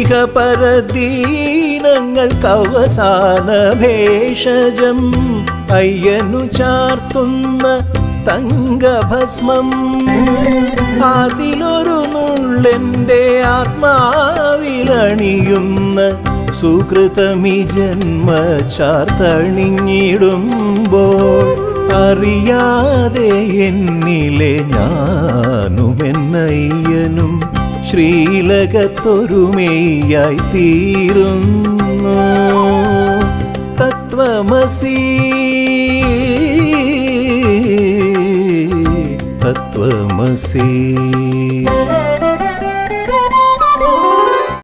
പരദീനങ്ങൾക്കവസാന ഭേഷജം അയ്യനു ചാർത്തുന്ന തങ്കഭസ്മം അതിലൊരു നുള്ളെൻ്റെ ആത്മാവിലണിയുന്ന സുകൃതമി ജന്മ ചാർത്തണിഞ്ഞിടുമ്പോൾ അറിയാതെ എന്നിലെ ഞാനുമെന്നയ്യനും ശ്രീലകത്തൊരുമയായി തീരുന്നു തത്വമസി തത്വമസി